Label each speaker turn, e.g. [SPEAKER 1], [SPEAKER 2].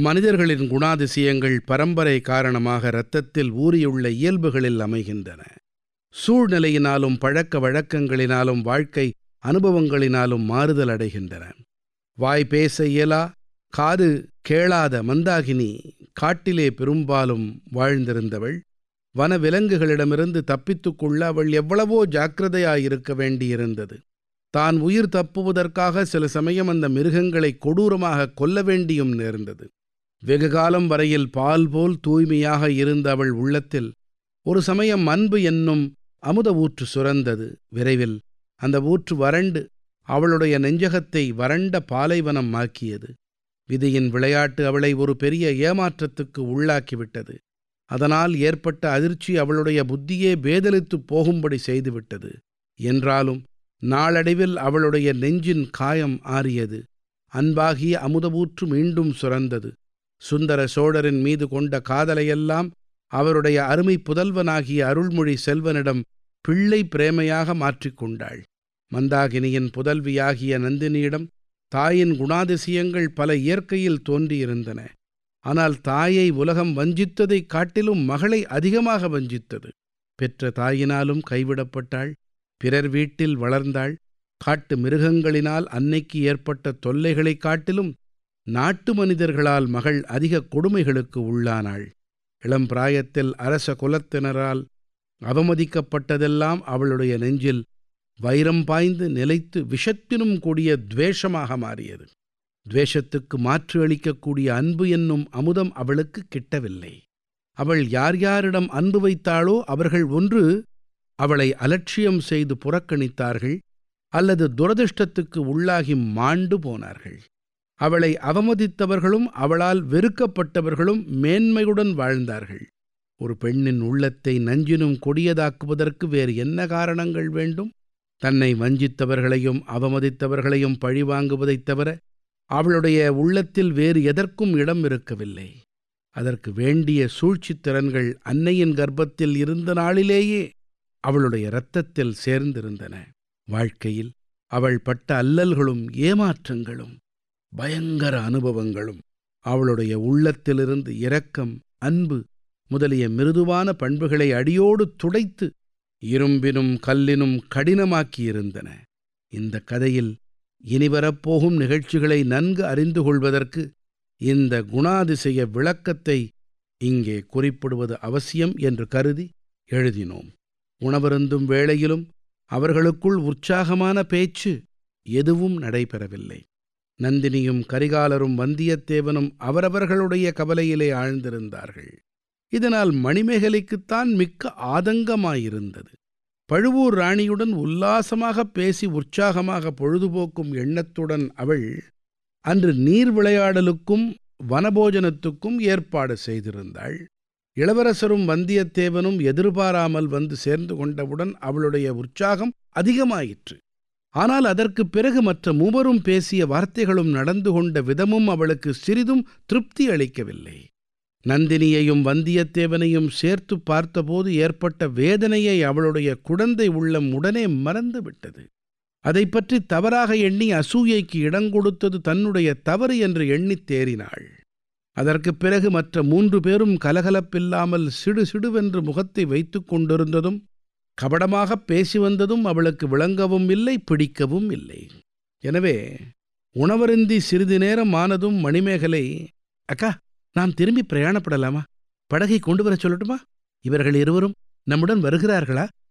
[SPEAKER 1] மனிதர்களின் குணாதிசயங்கள் பரம்பரை காரணமாக இரத்தத்தில் ஊறியுள்ள இயல்புகளில் அமைகின்றன சூழ்நிலையினாலும் பழக்க வழக்கங்களினாலும் வாழ்க்கை அனுபவங்களினாலும் மாறுதல் அடைகின்றன வாய் பேச இயலா காது கேளாத மந்தாகினி காட்டிலே பெரும்பாலும் வாழ்ந்திருந்தவள் வன விலங்குகளிடமிருந்து தப்பித்துக் கொள்ள அவள் எவ்வளவோ ஜாக்கிரதையாயிருக்க வேண்டியிருந்தது தான் உயிர் தப்புவதற்காக சில சமயம் அந்த மிருகங்களை கொடூரமாக கொல்ல வேண்டியும் நேர்ந்தது வெகுகாலம் வரையில் பால் போல் தூய்மையாக இருந்த அவள் உள்ளத்தில் ஒரு சமயம் அன்பு என்னும் அமுத ஊற்று சுரந்தது விரைவில் அந்த ஊற்று வறண்டு அவளுடைய நெஞ்சகத்தை வறண்ட பாலைவனம் ஆக்கியது விதியின் விளையாட்டு அவளை ஒரு பெரிய ஏமாற்றத்துக்கு உள்ளாக்கிவிட்டது அதனால் ஏற்பட்ட அதிர்ச்சி அவளுடைய புத்தியே பேதலித்துப் போகும்படி செய்துவிட்டது என்றாலும் நாளடைவில் அவளுடைய நெஞ்சின் காயம் ஆறியது அன்பாகிய அமுதவூற்று மீண்டும் சுரந்தது சுந்தர சோழரின் மீது கொண்ட காதலையெல்லாம் அவருடைய அருமை புதல்வனாகிய அருள்மொழி செல்வனிடம் பிள்ளை பிரேமையாக மாற்றிக்கொண்டாள் மந்தாகினியின் புதல்வியாகிய நந்தினியிடம் தாயின் குணாதிசயங்கள் பல இயற்கையில் தோன்றியிருந்தன ஆனால் தாயை உலகம் வஞ்சித்ததைக் காட்டிலும் மகளை அதிகமாக வஞ்சித்தது பெற்ற தாயினாலும் கைவிடப்பட்டாள் பிறர் வீட்டில் வளர்ந்தாள் காட்டு மிருகங்களினால் அன்னைக்கு ஏற்பட்ட தொல்லைகளைக் காட்டிலும் நாட்டு மனிதர்களால் மகள் அதிக கொடுமைகளுக்கு உள்ளானாள் இளம் பிராயத்தில் அரச குலத்தினரால் அவமதிக்கப்பட்டதெல்லாம் அவளுடைய நெஞ்சில் வைரம் பாய்ந்து நிலைத்து விஷத்தினும் கூடிய துவேஷமாக மாறியது துவேஷத்துக்கு மாற்று அளிக்கக்கூடிய அன்பு என்னும் அமுதம் அவளுக்கு கிட்டவில்லை அவள் யார் யாரிடம் அன்பு வைத்தாளோ அவர்கள் ஒன்று அவளை அலட்சியம் செய்து புறக்கணித்தார்கள் அல்லது துரதிர்ஷ்டத்துக்கு உள்ளாகி மாண்டு போனார்கள் அவளை அவமதித்தவர்களும் அவளால் வெறுக்கப்பட்டவர்களும் மேன்மையுடன் வாழ்ந்தார்கள் ஒரு பெண்ணின் உள்ளத்தை நஞ்சினும் கொடியதாக்குவதற்கு வேறு என்ன காரணங்கள் வேண்டும் தன்னை வஞ்சித்தவர்களையும் அவமதித்தவர்களையும் பழிவாங்குவதைத் தவிர அவளுடைய உள்ளத்தில் வேறு எதற்கும் இடம் இருக்கவில்லை அதற்கு வேண்டிய சூழ்ச்சித் திறன்கள் அன்னையின் கர்ப்பத்தில் இருந்த நாளிலேயே அவளுடைய இரத்தத்தில் சேர்ந்திருந்தன வாழ்க்கையில் அவள் பட்ட அல்லல்களும் ஏமாற்றங்களும் பயங்கர அனுபவங்களும் அவளுடைய உள்ளத்திலிருந்து இரக்கம் அன்பு முதலிய மிருதுவான பண்புகளை அடியோடு துடைத்து இரும்பினும் கல்லினும் கடினமாக்கியிருந்தன இந்த கதையில் இனிவரப்போகும் நிகழ்ச்சிகளை நன்கு அறிந்து கொள்வதற்கு இந்த குணாதிசய விளக்கத்தை இங்கே குறிப்பிடுவது அவசியம் என்று கருதி எழுதினோம் உணவருந்தும் வேளையிலும் அவர்களுக்குள் உற்சாகமான பேச்சு எதுவும் நடைபெறவில்லை நந்தினியும் கரிகாலரும் வந்தியத்தேவனும் அவரவர்களுடைய கவலையிலே ஆழ்ந்திருந்தார்கள் இதனால் மணிமேகலைக்குத்தான் மிக்க ஆதங்கமாயிருந்தது பழுவூர் ராணியுடன் உல்லாசமாக பேசி உற்சாகமாக பொழுதுபோக்கும் எண்ணத்துடன் அவள் அன்று நீர் விளையாடலுக்கும் வனபோஜனத்துக்கும் ஏற்பாடு செய்திருந்தாள் இளவரசரும் வந்தியத்தேவனும் எதிர்பாராமல் வந்து சேர்ந்து கொண்டவுடன் அவளுடைய உற்சாகம் அதிகமாயிற்று ஆனால் அதற்குப் பிறகு மற்ற மூவரும் பேசிய வார்த்தைகளும் நடந்து கொண்ட விதமும் அவளுக்கு சிறிதும் திருப்தி அளிக்கவில்லை நந்தினியையும் வந்தியத்தேவனையும் சேர்த்து பார்த்தபோது ஏற்பட்ட வேதனையை அவளுடைய குழந்தை உள்ளம் உடனே மறந்து விட்டது அதை பற்றி தவறாக எண்ணி அசூயைக்கு இடங்கொடுத்தது தன்னுடைய தவறு என்று எண்ணித் தேறினாள் அதற்குப் பிறகு மற்ற மூன்று பேரும் கலகலப்பில்லாமல் சிடு சிடுவென்று முகத்தை வைத்துக் கொண்டிருந்ததும் கபடமாகப் பேசி வந்ததும் அவளுக்கு விளங்கவும் இல்லை பிடிக்கவும் இல்லை எனவே உணவருந்தி சிறிது நேரம் ஆனதும் மணிமேகலை அக்கா நாம் திரும்பி பிரயாணப்படலாமா படகை கொண்டு வரச் சொல்லட்டுமா இவர்கள் இருவரும் நம்முடன் வருகிறார்களா